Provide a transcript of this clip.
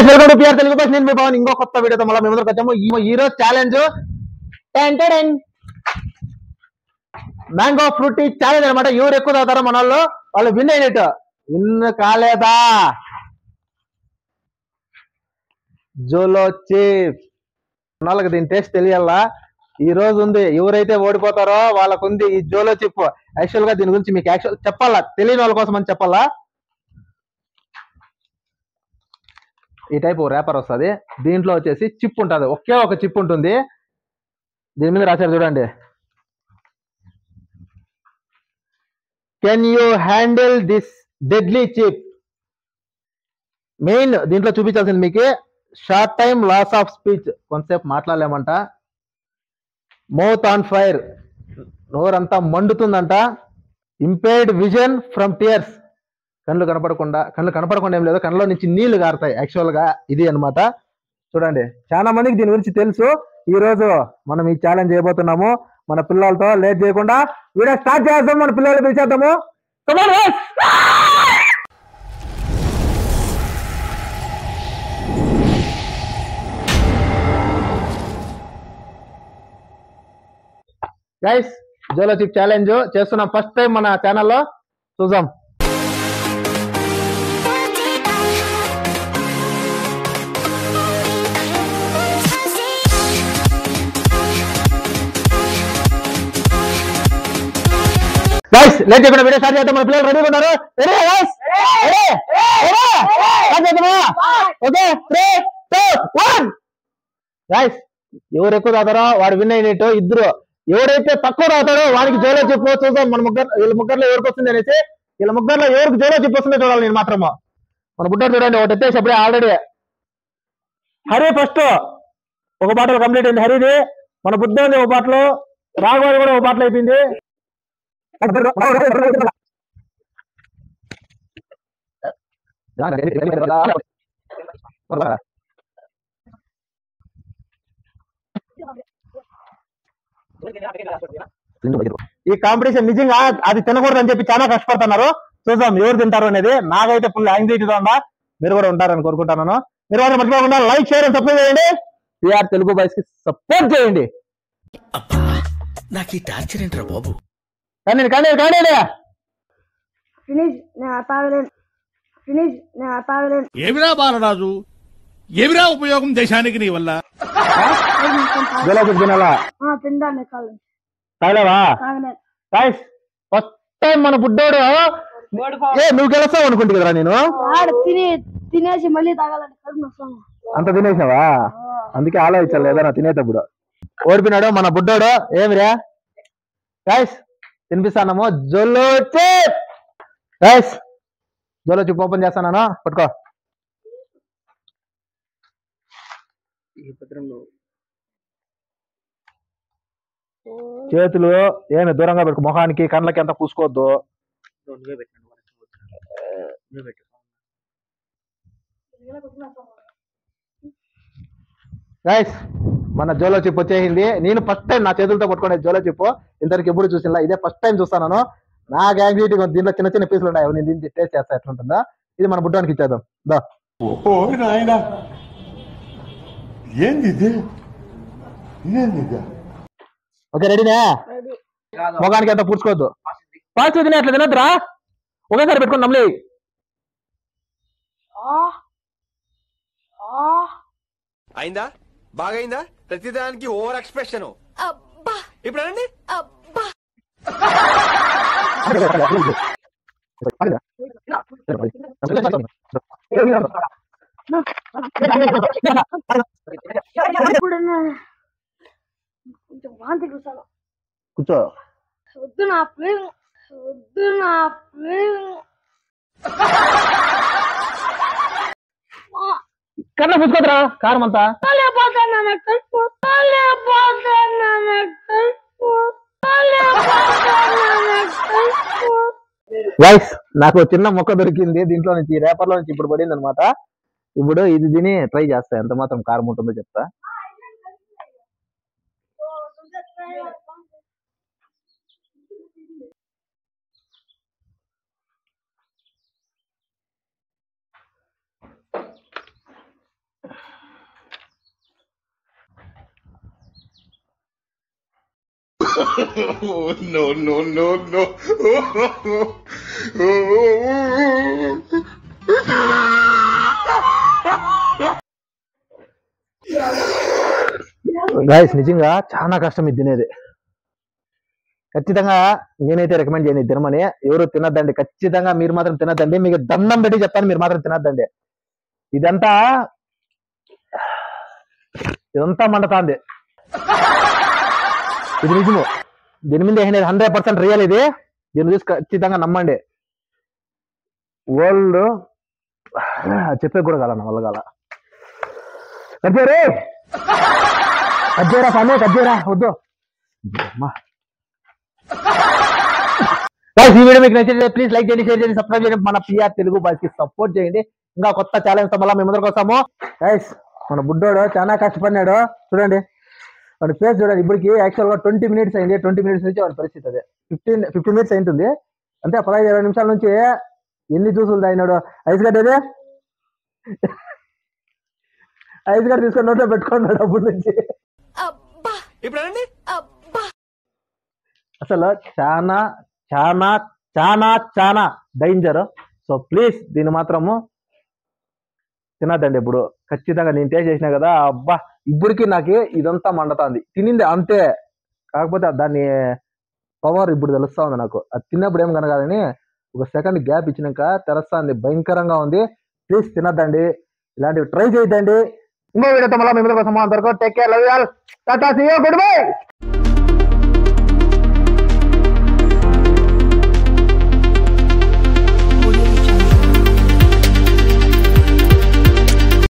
Guys welcome to PR Telugu boys నేను మీ పవన్ ఇంకో కొత్త వీడియోతో మళ్ళీ మేము ముందుకు వచ్చాము ఈ ఈ రోజు ఛాలెంజ్ మ్యాంగో ఫ్రూటీ ఛాలెంజ్ అనమాట ఎవరు ఎక్కువ తాగుతారో మన వాళ్ళు వాళ్ళు విన్ అయినట్టు విన్ కాలేదా జోలో చిప్ మన వాళ్ళకి దీని టేస్ట్ తెలియాలా ఈ రోజు ఉంది ఎవరైతే ఓడిపోతారో వాళ్ళకు ఉంది ఈ జోలో చిప్ యాక్చువల్ గా దీని గురించి మీకు యాక్చువల్ చెప్పాలా తెలియని వాళ్ళ కోసం అని చెప్పాలా ఈ టైప్ ర్యాపర్ వస్తుంది దీంట్లో వచ్చేసి చిప్ ఉంటుంది ఒకే ఒక చిప్ ఉంటుంది దీని మీద రాశారు చూడండి can you handle this deadly chip main దీంట్లో చూపించాల్సింది మీకు short time loss of speech కొంతసేపు మాట్లాడలేమంట మౌత్ ఆన్ ఫైర్ నోరంతా మండుతుందంట ఇంపేర్డ్ విజన్ ఫ్రమ్ టియర్స్ కళ్ళు కనపడకుండా కళ్ళు కనపడకుండా ఏం లేదు కళ్ళలో నుంచి నీళ్లు గారుతాయి యాక్చువల్ గా ఇది అన్నమాట చూడండి చాలా మందికి దీని గురించి తెలుసు ఈ రోజు మనం ఈ ఛాలెంజ్ చేయబోతున్నాము మన పిల్లలతో లేట్ చేయకుండా వీడియో స్టార్ట్ చేద్దాం మన పిల్లలు పిలిచేద్దాము Come on, boys! Guys Jolo chip challenge చేస్తున్నాం ఫస్ట్ టైం మన ఛానల్లో చూద్దాం గైస్ లేట్ చేయకుండా వీడియో స్టార్ట్ చేద్దాం మన పిల్లలు రెడీగా ఉన్నారు రెడీ గైస్ రెడీ స్టార్ట్ చేద్దామా okay three two one guys ఎవరు ఎక్కువ తాగుతారో వాడు విన్ అయినట్టు ఇద్దరు ఎవరైతే తక్కువ తాగుతాడో వాడికి జోలో చెప్పు చూద్దాం మన ముగ్గురు వీళ్ళ ముగ్గురులో ఎవరికి వస్తుంది అనేసి వీళ్ళ ముగ్గురులో ఎవరికి జోలో చెప్పు వస్తుందో చూడాలి నేను మాత్రము మన బుడ్డాడు చూడండి ఒకటి ఎత్తేసి అప్పుడే ఆల్రెడీ హరి ఫస్ట్ ఒక బాటలు కంప్లీట్ అయింది హరిది మన బుద్ధి ఒక బాటలు రాఘవాడి కూడా ఒక బాటలు అయిపోయింది ఈ కాంపిటీషన్ నిజంగా అది తినకూడదు అని చెప్పి చాలా కష్టపడుతున్నారు చూద్దాం ఎవరు తింటారు అనేది నాకైతే ఫుల్ యాంగ్జైటీగా ఉందా మీరు కూడా ఉంటారని కోరుకుంటున్నాను మీరు కూడా మర్చిపోకుండా లైక్ షేర్ అండ్ సబ్స్క్రైబ్ చేయండి పిఆర్ తెలుగు బాయ్స్ కి సపోర్ట్ చేయండి అబ్బా నాకు ఈ టార్చర్ ఏంట్రా బాబు కానీ కానీ కానీ ఫినిష్ నేను తాగలేను ఫినిష్ నేను తాగలేను ఏమిరా బాలరాజు ఏమిరా ఉపయోగం దేశానికి నీ వల్ల గులాబీ తినాలా ఆ, తింటాను కాదు తాగలేవా తాగలేను గైస్ ఫస్ట్ టైం మన బుడ్డోడు ఏ నువ్వు గెలుస్తావు అనుకుంటు కదరా నేను వాడు తిని తినేసి మళ్ళీ తాగాలంటే కడుపు నొస్తాను అంత తినేసినావా అందుకే ఆలోచించాలి ఏదైనా తినేటప్పుడు ఓడిపోయినాడు మన బుడ్డోడు ఏమిరా గైస్ తినిపిస్తానము Jolo chip guys Jolo chip open చేస్తాను పట్టుకో చేతులు ఏమి దూరంగా పెట్టుకో ముఖానికి కళ్ళకి ఎంత పూసుకోవద్దు గైస్ మన జోలో చిప్ వచ్చేసింది నేను ఫస్ట్ టైం నా చేతులతో పట్టుకునే జోలో చిప్ ఇంతవరకు ఎప్పుడు చూసినా ఇదే ఫస్ట్ టైం చూస్తాను నా యాంగ్జైటీ దీంట్లో చిన్న చిన్న పీసులు ఉన్నాయి నేను దీన్ని టేస్ట్ చేస్తా ఎట్లుంటుందా ఇది మన బుడ్డానికి ఇచ్చేద్దాం దా ఓ నాయన ఏంది ఇది ఇదేంది ఇది ఓకే రెడీనే ముఖానికి ఎంత పూడ్చుకోవద్దు ఫాస్ట్ తినే అట్లా తినద్దురా ఒకేసారి పెట్టుకుని నమ్మలే అయిందా బాగైందా ప్రతిదానికి ఓవర్ ఎక్స్ప్రెషన్ ఇప్పుడు అనండి ఇప్పుడు నేను కొంచెం వాంతి కూర్చోను కూర్చో వద్దు నా ప్రేమ వద్దు నా ప్రేమ కన్నా పూసుకోద్దురా కారం అంతా లేకపోతాను నా కడుపు లేకపోతాను నా కడుపు లేకపోతాను నా కడుపు వైస్ నాకు చిన్న మొక్క దొరికింది దీంట్లో నుంచి రేపర్ లో నుంచి ఇప్పుడు పడింది అనమాట ఇప్పుడు ఇది తిని ట్రై చేస్తా ఎంత మాత్రం కారం ఉంటుందో చెప్తా Oh, no, no, no, no. Guys నిజంగా చాలా కష్టం ఇది తినేది ఖచ్చితంగా నేనైతే రికమెండ్ చేయను ఇది తినమని ఎవరు తినద్దండి ఖచ్చితంగా మీరు మాత్రం తినద్దండి మీకు దండం పెట్టి చెప్తాను మీరు మాత్రం తినద్దండి ఇదంతా ఇదంతా మండతాంది ఇది నిజము దీని మీద వేసినది హండ్రెడ్ పర్సెంట్ రియల్ ఇది దీన్ని చూసి ఖచ్చితంగా నమ్మండి వరల్డ్ చెప్పే కూడా కాల నా వల్ల కాల కజ్జేరే కజ్జేరా పని కజ్జేరా వద్దు అమ్మా. Guys, ఈ వీడియో మీకు నచ్చితే ప్లీజ్ లైక్ చేయండి షేర్ చేయండి సబ్స్క్రైబ్ చేయండి మన పిఆర్ తెలుగు బాయ్స్ కి సపోర్ట్ చేయండి ఇంకా కొత్త ఛాలెంజ్ తో మళ్ళీ మేము ముందరకు వస్తాము గైస్ మన బుడ్డోడు చాలా కష్టపడినాడు చూడండి వాడి ఫేస్ చూడండి ఇప్పటికి యాక్చువల్ గా ట్వంటీ మినిట్స్ అయింది ట్వంటీ మినిట్స్ నుంచి వాడి పరిస్థితి అదే ఫిఫ్టీన్ ఫిఫ్టీన్ మినిట్స్ అయింటుంది అంతే పదహైదు ఇరవై నిమిషాల నుంచి ఎన్ని జ్యూసులు తాగినాడు ఐస్ గడ్డ ఏది ఐస్ గడ్డ తీసుకొని నోట్లో పెట్టుకున్నాడు అప్పటి నుంచి ఇప్పుడు అనండి అసలు చాలా చాలా చాలా చాలా డేంజర్ సో ప్లీజ్ దీన్ని మాత్రము తినద్దండి ఇప్పుడు ఖచ్చితంగా నేను టేస్ట్ చేసినా కదా అబ్బా ఇప్పటికి నాకు ఇదంతా మండుతుంది తినింది అంతే కాకపోతే దాన్ని పవర్ ఇప్పుడు తెలుస్తా ఉంది నాకు అది తిన్నప్పుడు ఏం కనగాలని ఒక సెకండ్ గ్యాప్ ఇచ్చినాక తెరస్తుంది భయంకరంగా ఉంది ప్లీజ్ తినద్దండి ఇలాంటివి ట్రై చేయొద్దండి ఇంకో వీడియోతో మళ్ళీ మీ ముందుకు వస్తాము అంతవరకు take care love all tata see you good by